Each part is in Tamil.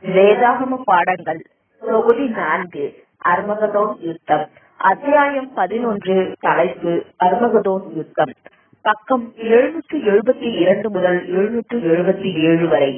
வேதாகம பாடங்கள் தொகுதி நான்கு அர்மகதோன் யுத்தம் அத்தியாயம் பதினொன்று தலைப்பு அர்மகதோன் யுத்தம் பக்கம் எழுநூற்று எழுபத்தி இரண்டு முதல் எழுநூற்று எழுபத்தி ஏழு வரை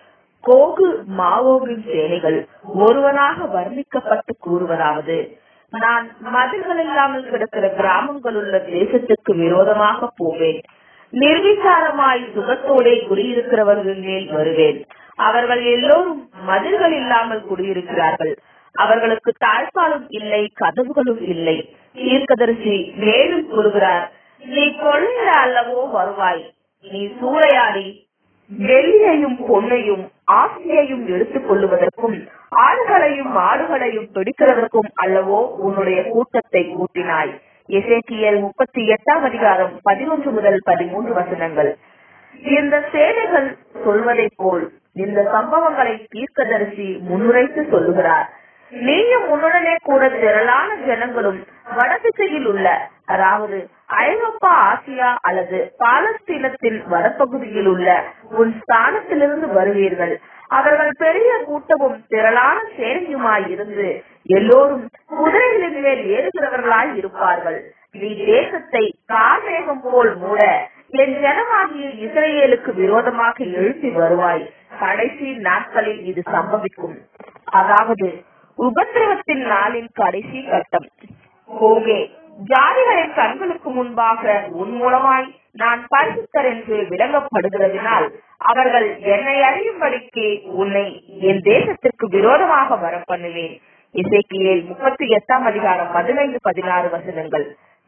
கோகு மாவோவின் சேனைகள் ஒருவனாக வர்ணிக்கப்பட்டு கூறுவதாவது நான் மதில்கள் இல்லாமல் கிடக்கிற கிராமங்கள் உள்ள தேசத்துக்கு விரோதமாக போவேன் நிர்விசாரமாய் சுகத்தோடே குடியிருக்கிறவர்கள் மேல் வருவேன் அவர்கள் எல்லோரும் மதில்கள் இல்லாமல் குடியிருக்கிறார்கள் அவர்களுக்கு தாழ்பாலும் இல்லை கதவுகளும் இல்லை தீர்க்கதரிசி மேலும் கூறுகிறார் நீ கொள்ளையிட அல்லவோ வருவாய் நீ சூறையாடி வெள்ளியையும் பொன்னையும் ஆசியையும் எடுத்துக் கொள்ளுவதற்கும் ஆடுகளையும் மாடுகளையும் பிடிக்கிறதற்கும் அல்லவோ உன்னுடைய கூட்டத்தை கூட்டினாய் எசேக்கியல் முப்பத்தி எட்டாம் அதிகாரம் பதினொன்று முதல் பதிமூன்று வசனங்கள் இந்த சேனைகள் சொல்வதை போல் இந்த சம்பவங்களை தீர்க்கதரிசி முன்னுரைத்து சொல்லுகிறார் நீயும் உன்னுடனே கூட திரளான ஜனங்களும் வடதிசையில் உள்ள அதாவது ஐரோப்பா ஆசியா அல்லது பாலஸ்தீனத்தின் வடபகுதியில் உள்ள உன் ஸ்தானத்திலிருந்து வருவீர்கள் அவர்கள் பெரிய கூட்டமும் திரளான சேனையுமாய் இருந்து எல்லோரும் குதிரைகளின் மேல் ஏறுகிறவர்களாய் இருப்பார்கள் நீ தேசத்தை கார்மேகம் போல் மூட என் ஜனமாகிய இஸ்ரேலுக்கு விரோதமாக எழுப்பி வருவாய் கடைசி நாட்களில் இது சம்பவிக்கும் அதாவது உபத்திரவத்தின் நாளின் கடைசி கட்டம் ஓகே ஜாதிகளின் கண்களுக்கு முன்பாக உன் மூலமாய் நான் பரிசுத்தர் என்று விளங்கப்படுகிறதினால் அவர்கள் என்னை அறியும்படிக்கு உன்னை என் தேசத்திற்கு விரோதமாக வர பண்ணுவேன் இசைக்கியல் முப்பத்தி எட்டாம் அதிகாரம் பதினைந்து பதினாறு வசனங்கள்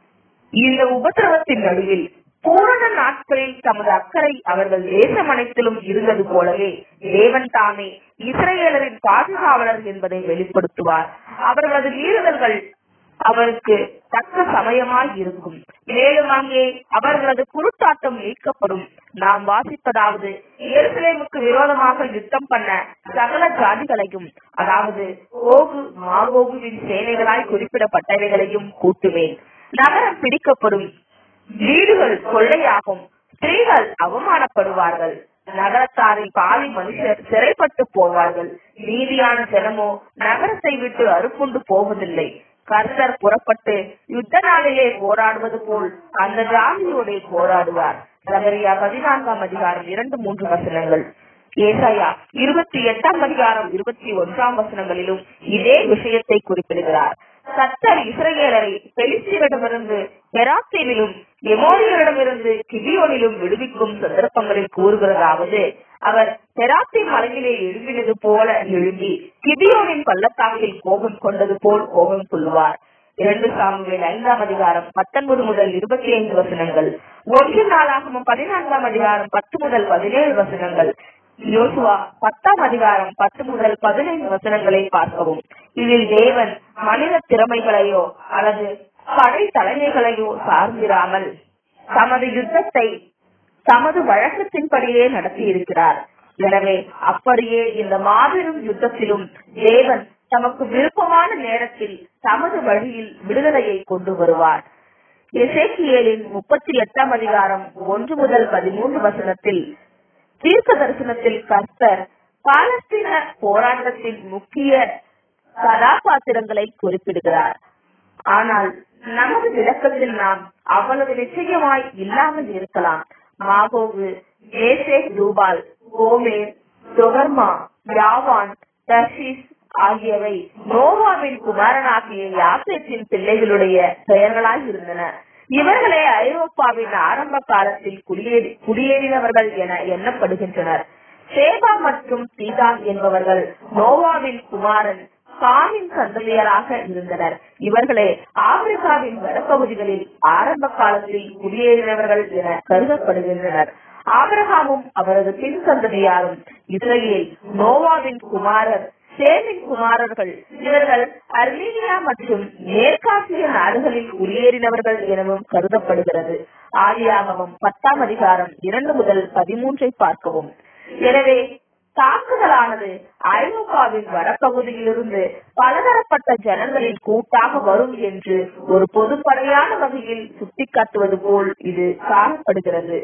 இந்த உபத்திரவத்தின் நடுவில் பூரண நாட்களில் தமது அக்கறை அவர்கள் தேசம் அனைத்திலும் இருந்தது போலவே தேவன் தாமே இஸ்ரேலரின் பாதுகாவலர் என்பதை வெளிப்படுத்துவார் அவர்களது மீறுதல்கள் அவருக்கு தக்க சமயமாய் இருக்கும் மேலும் அங்கே அவர்களது குருட்டாட்டம் நீக்கப்படும் நாம் வாசிப்பதாவது எருசலேமுக்கு விரோதமாக யுத்தம் பண்ண சகல ஜாதிகளையும் அதாவது ஓகு மாகோகுவின் சேனைகளாய் குறிப்பிடப்பட்டவைகளையும் கூட்டுவேன் நகரம் பிடிக்கப்படும் வீடுகள் கொள்ளையாகும் ஸ்திரீகள் அவமானப்படுவார்கள் நகரத்தாரில் பாதி மனுஷர் சிறைப்பட்டு போவார்கள் நீதியான ஜனமோ நகரத்தை விட்டு அறுப்புண்டு போவதில்லை கர்த்தர் புறப்பட்டு யுத்த நாளிலே போராடுவது போல் அந்த ஜாதியோட போராடுவார் சகரியா பதினான்காம் அதிகாரம் இரண்டு மூன்று வசனங்கள் ஏசாயா இருபத்தி எட்டாம் அதிகாரம் இருபத்தி ஒன்றாம் வசனங்களிலும் இதே விஷயத்தை குறிப்பிடுகிறார் கத்தர் இஸ்ரேலரை பெலிஸ்தீரிடமிருந்து பெராத்தீனிலும் எமோரியரிடமிருந்து கிபியோனிலும் விடுவிக்கும் சந்தர்ப்பங்களில் கூறுகிறதாவது அவர் பெராத்தி மலையிலே எழும்பினது போல எழும்பி கிபியோனின் பள்ளத்தாக்கில் கோபம் கொண்டது போல் கோபம் கொள்வார் இரண்டு சாமுவேல் ஐந்தாம் அதிகாரம் பத்தொன்பது முதல் இருபத்தி ஐந்து வசனங்கள் ஒன்று நாளாகவும் பதினான்காம் அதிகாரம் பத்து முதல் பதினேழு வசனங்கள் யோசுவா பத்தாம் அதிகாரம் பத்து முதல் பதினைந்து வசனங்களை பார்க்கவும் இதில் தேவன் மனித திறமைகளையோ அல்லது படை தலைமைகளையோ சார்ந்திராமல் தமது யுத்தத்தை தமது வழக்கத்தின்படியே நடத்தி இருக்கிறார் எனவே அப்படியே இந்த மாபெரும் யுத்தத்திலும் தேவன் தமக்கு விருப்பமான நேரத்தில் தமது வழியில் விடுதலையை கொண்டு வருவார் எசேக்கியலின் முப்பத்தி எட்டாம் அதிகாரம் ஒன்று முதல் பதிமூன்று வசனத்தில் தீர்க்க தரிசனத்தில் கர்த்தர் பாலஸ்தீன போராட்டத்தின் முக்கிய கதாபாத்திரங்களை குறிப்பிடுகிறார் ஆனால் நமது விளக்கத்தில் நாம் அவ்வளவு நிச்சயமாய் இல்லாமல் இருக்கலாம் மாகோவு ஏசேக் தூபால் கோமேர் தொகர்மா யாவான் தர்ஷிஸ் ஆகியவை நோவாவின் குமாரனாகிய யாசேத்தின் பிள்ளைகளுடைய பெயர்களாய் இருந்தன இவர்களே ஐரோப்பாவின் ஆரம்ப காலத்தில் குடியேறி குடியேறினவர்கள் என எண்ணப்படுகின்றனர் சேபா மற்றும் சீதான் என்பவர்கள் நோவாவின் குமாரன் காமின் சந்ததியராக இருந்தனர் இவர்களே ஆப்பிரிக்காவின் வடப்பகுதிகளில் ஆரம்ப காலத்தில் குடியேறினவர்கள் என கருதப்படுகின்றனர் ஆபிரகாமும் அவரது பின் சந்ததியாரும் இஸ்ரேல் நோவாவின் குமாரர் சேமின் குமாரர்கள் இவர்கள் அர்மீனியா மற்றும் மேற்காசிய நாடுகளில் குடியேறினவர்கள் எனவும் கருதப்படுகிறது ஆதியாகமம் பத்தாம் அதிகாரம் இரண்டு முதல் பதிமூன்றை பார்க்கவும் எனவே தாக்குதலானது ஐரோப்பாவின் வடபகுதியிலிருந்து பலதரப்பட்ட ஜனங்களின் கூட்டாக வரும் என்று ஒரு பொதுப்படையான வகையில் சுட்டிக்காட்டுவது போல் இது காணப்படுகிறது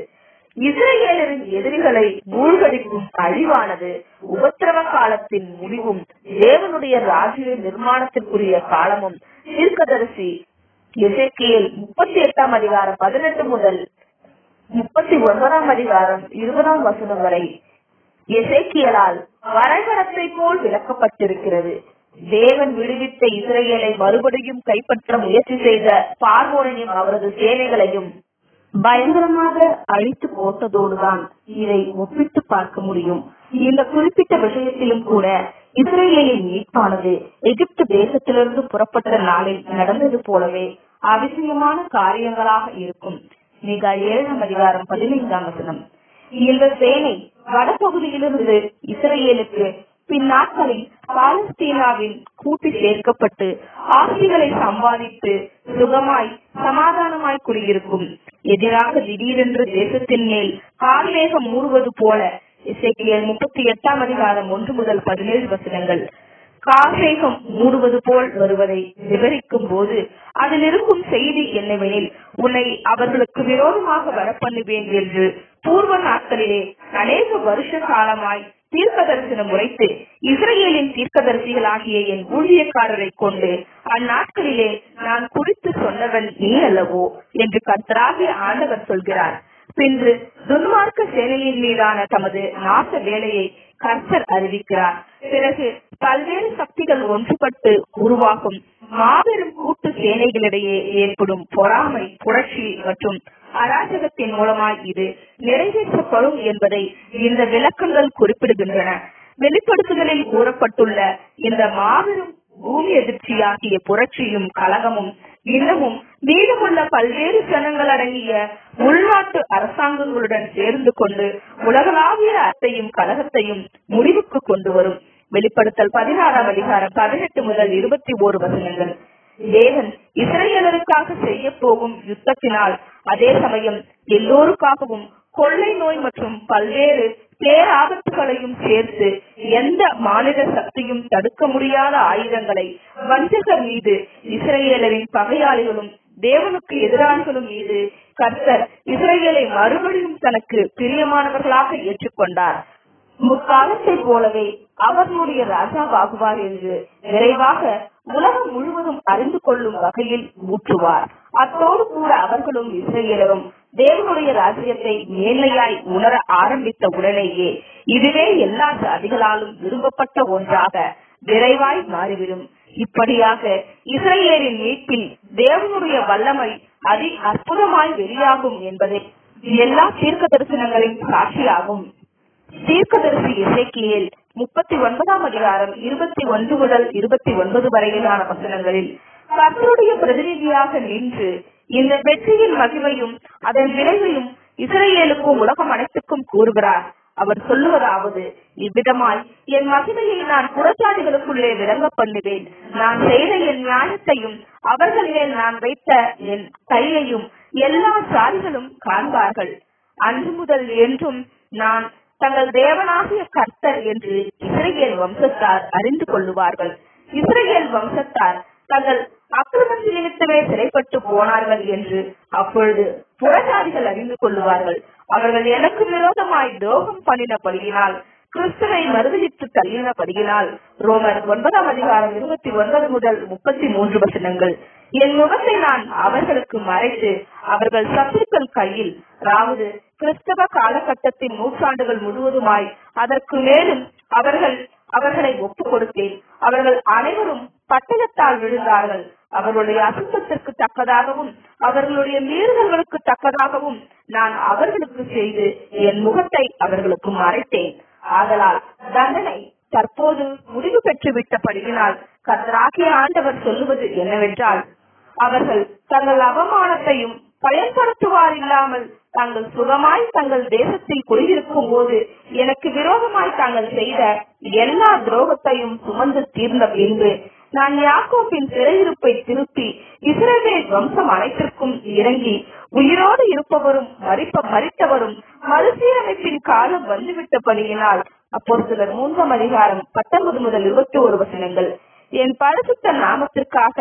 இஸ்ரேலரின் எதிரிகளை மூழ்கடிக்கும் அழிவானது உபத்திரவ காலத்தின் முடிவும் தேவனுடைய ராஜ்ய நிர்மாணத்திற்குரிய காலமும் தீர்க்கதரிசி எசேக்கியேல் முப்பத்தி எட்டாம் அதிகாரம் பதினெட்டு முதல் முப்பத்தி ஒன்பதாம் அதிகாரம் இருபதாம் வசனம் வரை எசேக்கியலால் வரைபடத்தை போல் விளக்கப்பட்டிருக்கிறது தேவன் விடுவித்த இஸ்ரேலை மறுபடியும் கைப்பற்ற முயற்சி செய்த பார்வோனையும் அவரது சேனைகளையும் பயங்கரமாக அழித்து போட்டதோடுதான் இதை ஒப்பிட்டு பார்க்க முடியும் இந்த குறிப்பிட்ட விஷயத்திலும் கூட இஸ்ரேலின் மீட்பானது எகிப்து தேசத்திலிருந்து புறப்பட்ட நாளில் நடந்தது போலவே அவசியமான காரியங்களாக இருக்கும் மிக ஏழாம் அதிகாரம் பதினைந்தாம் வசனம் இந்த சேனை வடபகுதியிலிருந்து இஸ்ரேலுக்கு பின்னாட்களில் பாலஸ்தீனாவின் கூட்டி சேர்க்கப்பட்டு ஆட்சிகளை சம்பாதித்து சுகமாய் சமாதானமாய் குடியிருக்கும் எதிராக திடீரென்று தேசத்தின் மேல் கார்மேகம் மூடுவது போல இசைக்கியல் முப்பத்தி எட்டாம் அதிகாரம் ஒன்று முதல் பதினேழு வசனங்கள் கார்மேகம் மூடுவது போல் வருவதை விவரிக்கும் போது அதில் இருக்கும் செய்தி என்னவெனில் உன்னை அவர்களுக்கு விரோதமாக வரப்பண்ணுவேன் என்று பூர்வ நாட்களிலே அநேக வருஷ காலமாய் தீர்க்க தரிசனம் உரைத்து இஸ்ரேலின் தீர்க்கதரிசிகளாகிய என் ஊழியக்காரரை கொண்டு அந்நாட்களிலே நான் குறித்து சொன்னவன் நீ அல்லவோ என்று கர்த்தராகிய ஆண்டவர் சொல்கிறார் பின்பு துன்மார்க்க சேனையின் மீதான தமது நாச வேலையை கர்த்தர் அறிவிக்கிறார் பிறகு பல்வேறு சக்திகள் ஒன்றுபட்டு உருவாகும் மாபெரும் கூட்டு சேனைகளிடையே ஏற்படும் பொறாமை புரட்சி மற்றும் அராஜகத்தின் மூலமாய் இது நிறைவேற்றப்படும் என்பதை இந்த விளக்கங்கள் குறிப்பிடுகின்றன வெளிப்படுத்துதலில் கூறப்பட்டுள்ள இந்த மாபெரும் பூமி எதிர்ச்சியாகிய புரட்சியும் கலகமும் இன்னமும் மீதமுள்ள பல்வேறு ஜனங்கள் அடங்கிய உள்நாட்டு அரசாங்கங்களுடன் சேர்ந்து கொண்டு உலகளாவிய அத்தையும் கலகத்தையும் முடிவுக்கு கொண்டு வரும் வெளிப்படுத்தல் பதினாறாம் அதிகாரம் பதினெட்டு முதல் இருபத்தி ஓரு வசனங்கள் தேவன் இஸ்ரேலருக்காக செய்ய போகும் யுத்தத்தினால் அதே சமயம் எல்லோருக்காகவும் கொள்ளை நோய் மற்றும் பல்வேறு பேராபத்துகளையும் சேர்த்து எந்த மாநில சக்தியும் தடுக்க முடியாத ஆயுதங்களை வஞ்சகர் மீது இஸ்ரேலரின் பகையாளிகளும் தேவனுக்கு எதிராளிகளும் மீது கர்த்தர் இஸ்ரேலை மறுபடியும் தனக்கு பிரியமானவர்களாக ஏற்றுக்கொண்டார் முற்காலத்தை போலவே அவர்களுடைய ராஜாவாகுவார் என்று விரைவாக உலகம் முழுவதும் அறிந்து கொள்ளும் வகையில் ஊற்றுவார் அத்தோடு கூட அவர்களும் இஸ்ரேலரும் தேவனுடைய ராஜ்யத்தை மேன்மையாய் உணர ஆரம்பித்த உடனேயே இதுவே எல்லா ஜாதிகளாலும் விரும்பப்பட்ட ஒன்றாக விரைவாய் மாறிவிடும் இப்படியாக இஸ்ரேலின் மீட்பில் தேவனுடைய வல்லமை அதி அற்புதமாய் வெளியாகும் என்பதை எல்லா தீர்க்க தரிசனங்களின் சாட்சியாகும் தீர்க்கதரிசி இசைக்கியல் முப்பத்தி ஒன்பதாம் அதிகாரம் இருபத்தி ஒன்று முதல் இருபத்தி ஒன்பது வரையிலான வசனங்களில் கர்த்தருடைய பிரதிநிதியாக நின்று இந்த வெற்றியின் மகிமையும் அதன் விளைவையும் இஸ்ரேலுக்கும் உலகம் அனைத்துக்கும் கூறுகிறார் அவர் சொல்லுவதாவது இவ்விதமாய் என் மகிமையை நான் புறச்சாதிகளுக்குள்ளே விளங்க பண்ணுவேன் நான் செய்த என் நியாயத்தையும் அவர்கள் மேல் நான் வைத்த என் கையையும் எல்லா சாதிகளும் காண்பார்கள் அன்று முதல் என்றும் நான் தங்கள் தேவனாகிய கர்த்தர் என்று இஸ்ரேல் வம்சத்தார் அறிந்து கொள்ளுவார்கள் இஸ்ரேல் வம்சத்தார் தங்கள் அக்கிரமத்தில் நிமித்தமே சிறைப்பட்டு போனார்கள் என்று அப்பொழுது புறஜாதிகள் அறிந்து கொள்ளுவார்கள் அவர்கள் எனக்கு விரோதமாய் துரோகம் பண்ணினபடியினால் கிறிஸ்துவை மறுதலித்து தள்ளினபடியினால் ரோமர் ஒன்பதாம் அதிகாரம் இருபத்தி ஒன்பது முதல் முப்பத்தி மூன்று வசனங்கள் என் முகத்தை நான் அவர்களுக்கு மறைத்து அவர்கள் சத்துருக்கள் கையில் அதாவது கிறிஸ்தவ காலகட்டத்தின் நூற்றாண்டுகள் முழுவதுமாய் அதற்கு மேலும் அவர்கள் அவர்களை ஒப்புக் கொடுத்தேன் அவர்கள் அனைவரும் பட்டயத்தால் விழுந்தார்கள் அவர்களுடைய அசுத்தத்திற்கு தக்கதாகவும் அவர்களுடைய மீறுதல்களுக்கு தக்கதாகவும் நான் அவர்களுக்கு செய்து என் முகத்தை அவர்களுக்கு மறைத்தேன் ஆதலால் தண்டனை தற்போது முடிவு பெற்று விட்டபடியினால் கர்த்தராகிய ஆண்டவர் சொல்லுவது என்னவென்றால் அவர்கள் தங்கள் அவமானத்தையும் பயன்படுத்துவார் இல்லாமல் தாங்கள் சுகமாய் தங்கள் தேசத்தில் குடியிருக்கும் போது எனக்கு விரோதமாய் தாங்கள் செய்த எல்லா துரோகத்தையும் சுமந்து தீர்ந்த பின்பு நான் யாக்கோப்பின் சிறையிருப்பை திருப்பி இஸ்ரேல் வம்சம் அனைத்திற்கும் இறங்கி உயிரோடு இருப்பவரும் மறிப்ப மறித்தவரும் மறுசீரமைப்பின் காலம் வந்துவிட்டபடியினால் அப்போ சிலர் மூன்றாம் அதிகாரம் பத்தொன்பது முதல் இருபத்தி ஒரு வசனங்கள் என் பரிசுத்த நாமத்திற்காக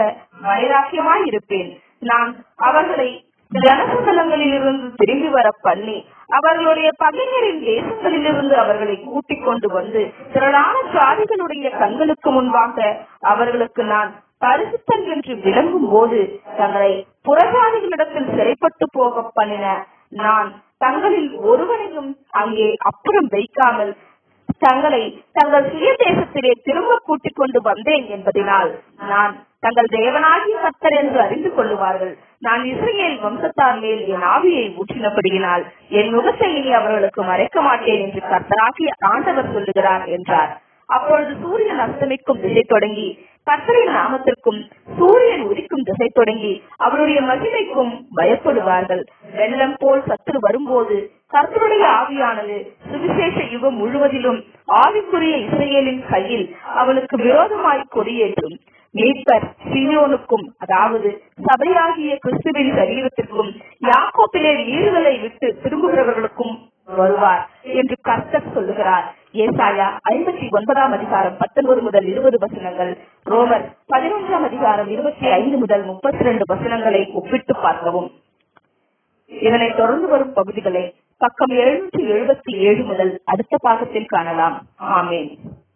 வைராக்கியமாய் இருப்பேன் நான் அவர்களை ஜனசகலங்களில் இருந்து திரும்பி வர பண்ணி அவர்களுடைய பகைஞரின் தேசங்களிலிருந்து அவர்களை கூட்டிக் கொண்டு வந்து திரளான ஜாதிகளுடைய கண்களுக்கு முன்பாக அவர்களுக்கு நான் பரிசுத்தன் என்று விளங்கும் போது தங்களை புறஜாதிகளிடத்தில் சிறைப்பட்டு போக பண்ணின நான் தங்களில் ஒருவனையும் அங்கே அப்புறம் வைக்காமல் தங்களை தங்கள் சுய தேசத்திலே திரும்ப கூட்டிக் கொண்டு வந்தேன் என்பதனால் நான் தங்கள் தேவனாகிய கர்த்தர் என்று அறிந்து கொள்ளுவார்கள் நான் இஸ்ரேல் வம்சத்தார் மேல் என் ஆவியை ஊற்றினபடியினால் என் முகத்தை இனி அவர்களுக்கு மறைக்க மாட்டேன் என்று கர்த்தராகிய ஆண்டவர் சொல்லுகிறார் என்றார் அப்பொழுது சூரியன் அஸ்தமிக்கும் திசை தொடங்கி கர்த்தரின் நாமத்திற்கும் சூரியன் உதிக்கும் திசை தொடங்கி அவருடைய மகிமைக்கும் பயப்படுவார்கள் வெள்ளம் போல் சத்துரு வரும்போது கர்த்தருடைய ஆவியானது சுவிசேஷ யுகம் முழுவதிலும் ஆவிக்குரிய இஸ்ரேலின் கையில் அவனுக்கு விரோதமாய் கொடியேற்றும் மீட்பர் சீயோனுக்கும் அதாவது சபையாகிய கிறிஸ்துவின் சரீரத்திற்கும் யாக்கோப்பிலே வீடுகளை விட்டு திரும்புகிறவர்களுக்கும் வருவார் என்று கர்த்தர் சொல்லுகிறார் ஏசாயா ஐம்பத்தி ஒன்பதாம் அதிகாரம் பத்தொன்பது முதல் இருபது வசனங்கள் ரோமர் பதினொன்றாம் அதிகாரம் இருபத்தி ஐந்து முதல் முப்பத்தி ரெண்டு வசனங்களை ஒப்பிட்டு பார்க்கவும் இதனை தொடர்ந்து வரும் பகுதிகளை பக்கம் எழுநூற்றி எழுபத்தி ஏழு முதல் அடுத்த பாகத்தில் காணலாம் ஆமேன்